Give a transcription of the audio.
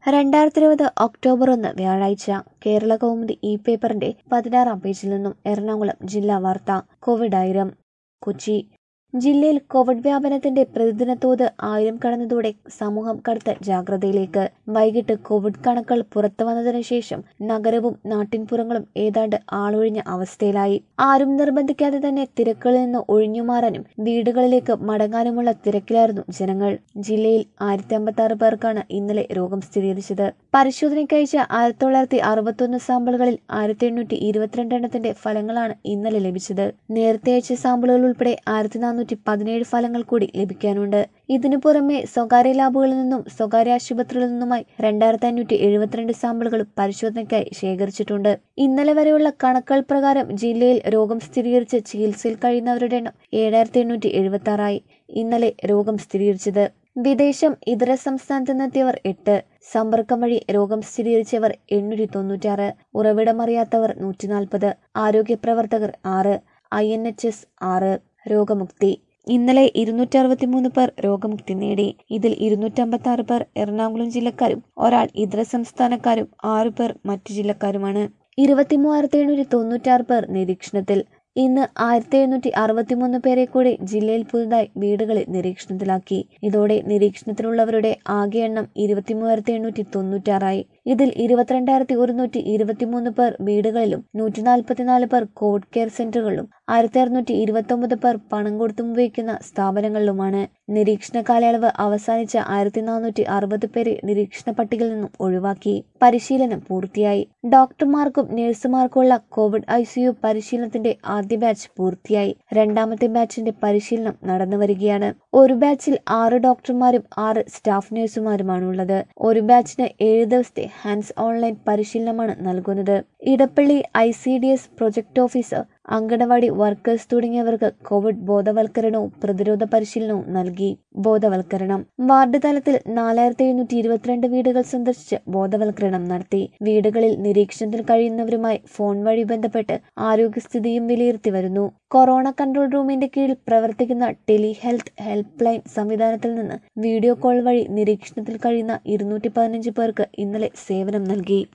രണ്ടായിരത്തി ഇരുപത് ഒക്ടോബർ ഒന്ന് വ്യാഴാഴ്ച കേരള കൗമുദി ഇ പേപ്പറിന്റെ പതിനാറാം പേജിൽ നിന്നും എറണാകുളം ജില്ലാ വാർത്ത കോവിഡ് ആയിരം കൊച്ചി ജില്ലയിൽ കോവിഡ് വ്യാപനത്തിന്റെ പ്രതിദിന തോത് ആയിരം കടന്നതോടെ സമൂഹം കടുത്ത ജാഗ്രതയിലേക്ക് വൈകിട്ട് കോവിഡ് കണക്കുകൾ പുറത്തു വന്നതിനു ശേഷം നഗരവും നാട്ടിൻപുറങ്ങളും ഏതാണ്ട് ആളൊഴിഞ്ഞ അവസ്ഥയിലായി ആരും നിർബന്ധിക്കാതെ തന്നെ തിരക്കുകളിൽ നിന്ന് ഒഴിഞ്ഞുമാറാനും വീടുകളിലേക്ക് മടങ്ങാനുമുള്ള തിരക്കിലായിരുന്നു ജനങ്ങൾ ജില്ലയിൽ ആയിരത്തി അമ്പത്തി ആറ് പേർക്കാണ് ഇന്നലെ രോഗം സ്ഥിരീകരിച്ചത് പരിശോധനയ്ക്കയച്ച ആയിരത്തി തൊള്ളായിരത്തി അറുപത്തൊന്ന് സാമ്പിളുകളിൽ ആയിരത്തി എണ്ണൂറ്റി ഇരുപത്തിരണ്ട് എണ്ണത്തിന്റെ ഫലങ്ങളാണ് ഇന്നലെ ലഭിച്ചത് നേരത്തെ അയച്ച സാമ്പിളുകൾ ഉൾപ്പെടെ ആയിരത്തി നാനൂറ്റി പതിനേഴ് ഫലങ്ങൾ കൂടി ലഭിക്കാനുണ്ട് ഇതിനു പുറമെ സ്വകാര്യ ലാബുകളിൽ നിന്നും സ്വകാര്യ ആശുപത്രികളിൽ നിന്നുമായി രണ്ടായിരത്തി അഞ്ഞൂറ്റി എഴുപത്തിരണ്ട് സാമ്പിളുകളും പരിശോധനയ്ക്കായി ശേഖരിച്ചിട്ടുണ്ട് ഇന്നലെ വരെയുള്ള കണക്കുകൾ പ്രകാരം ജില്ലയിൽ രോഗം സ്ഥിരീകരിച്ച് ചികിത്സയിൽ കഴിയുന്നവരുടെ എണ്ണം ഏഴായിരത്തി എണ്ണൂറ്റി എഴുപത്തി ആറായി ഇന്നലെ രോഗം സ്ഥിരീകരിച്ചത് വിദേശം ഇതര സംസ്ഥാനത്ത് നിന്നെത്തിയവർ എട്ട് സമ്പർക്കം വഴി രോഗം സ്ഥിരീകരിച്ചവർ എണ്ണൂറ്റി തൊണ്ണൂറ്റാറ് ഉറവിടമറിയാത്തവർ നൂറ്റി നാൽപ്പത് ആരോഗ്യ പ്രവർത്തകർ ആറ് ഐ എൻ എച്ച് എസ് ആറ് രോഗമുക്തി ഇന്നലെ ഇരുന്നൂറ്റി അറുപത്തിമൂന്ന് പേർ രോഗമുക്തി നേടി ഇതിൽ ഇരുന്നൂറ്റമ്പത്തി ആറ് പേർ എറണാകുളം ജില്ലക്കാരും ഒരാൾ ഇതര സംസ്ഥാനക്കാരും ആറു പേർ മറ്റു ജില്ലക്കാരുമാണ് ഇരുപത്തിമൂവായിരത്തി എണ്ണൂറ്റി തൊണ്ണൂറ്റാറ് പേർ നിരീക്ഷണത്തിൽ ഇന്ന് ആയിരത്തി എഴുന്നൂറ്റി അറുപത്തിമൂന്ന് പേരെ കൂടി ജില്ലയിൽ പുതുതായി വീടുകളിൽ നിരീക്ഷണത്തിലാക്കി ഇതോടെ നിരീക്ഷണത്തിലുള്ളവരുടെ ആകെ എണ്ണം ഇരുപത്തിമൂവായിരത്തി എണ്ണൂറ്റി തൊണ്ണൂറ്റാറായി ഇതിൽ ഇരുപത്തിരണ്ടായിരത്തി ഒരുന്നൂറ്റി ഇരുപത്തിമൂന്ന് പേർ വീടുകളിലും നൂറ്റി നാൽപ്പത്തിനാല് പേർ കോവിഡ് കെയർ സെന്ററുകളിലും ആയിരത്തി അറുന്നൂറ്റി ഇരുപത്തൊമ്പത് പേർ പണം കൊടുത്തും ഉപയോഗിക്കുന്ന സ്ഥാപനങ്ങളിലുമാണ് നിരീക്ഷണ കാലയളവ് അവസാനിച്ച ആയിരത്തി നാനൂറ്റി അറുപത് പേരെ നിരീക്ഷണ പട്ടികയിൽ നിന്നും ഒഴിവാക്കി പരിശീലനം പൂർത്തിയായി ഡോക്ടർമാർക്കും നഴ്സുമാർക്കുമുള്ള കോവിഡ് ഐ സിയു പരിശീലനത്തിന്റെ ആദ്യ ബാച്ച് പൂർത്തിയായി രണ്ടാമത്തെ ബാച്ചിന്റെ പരിശീലനം നടന്നു വരികയാണ് ഒരു ബാച്ചിൽ ആറ് ഡോക്ടർമാരും ആറ് സ്റ്റാഫ് നഴ്സുമാരുമാണുള്ളത് ഒരു ബാച്ചിന് ഏഴ് ദിവസത്തെ ഹാൻഡ്സ് ഓൺലൈൻ പരിശീലനമാണ് നൽകുന്നത് Edappally I C D S project officer anganwadi workers തുടങ്ങിയവർക്ക് കോവിഡ് ബോധവൽക്കരണവും പ്രതിരോധ പരിശീലനവും നൽകി ബോധവൽക്കരണം വാർഡ് തലത്തിൽ നാലായിരത്തി എഴുന്നൂറ്റി ഇരുപത്തിരണ്ട് വീടുകൾ സന്ദർശിച്ച് ബോധവൽക്കരണം നടത്തി വീടുകളിൽ നിരീക്ഷണത്തിൽ കഴിയുന്നവരുമായി ഫോൺ വഴി ബന്ധപ്പെട്ട് ആരോഗ്യസ്ഥിതിയും വിലയിരുത്തി വരുന്നു കൊറോണ കൺട്രോൾ റൂമിന്റെ കീഴിൽ പ്രവർത്തിക്കുന്ന ടെലി ഹെൽത്ത് ഹെൽപ്പ് ലൈൻ സംവിധാനത്തിൽ നിന്ന് വീഡിയോ കോൾ വഴി നിരീക്ഷണത്തിൽ കഴിയുന്ന ഇരുന്നൂറ്റി പതിനഞ്ച് പേർക്ക് ഇന്നലെ സേവനം നൽകി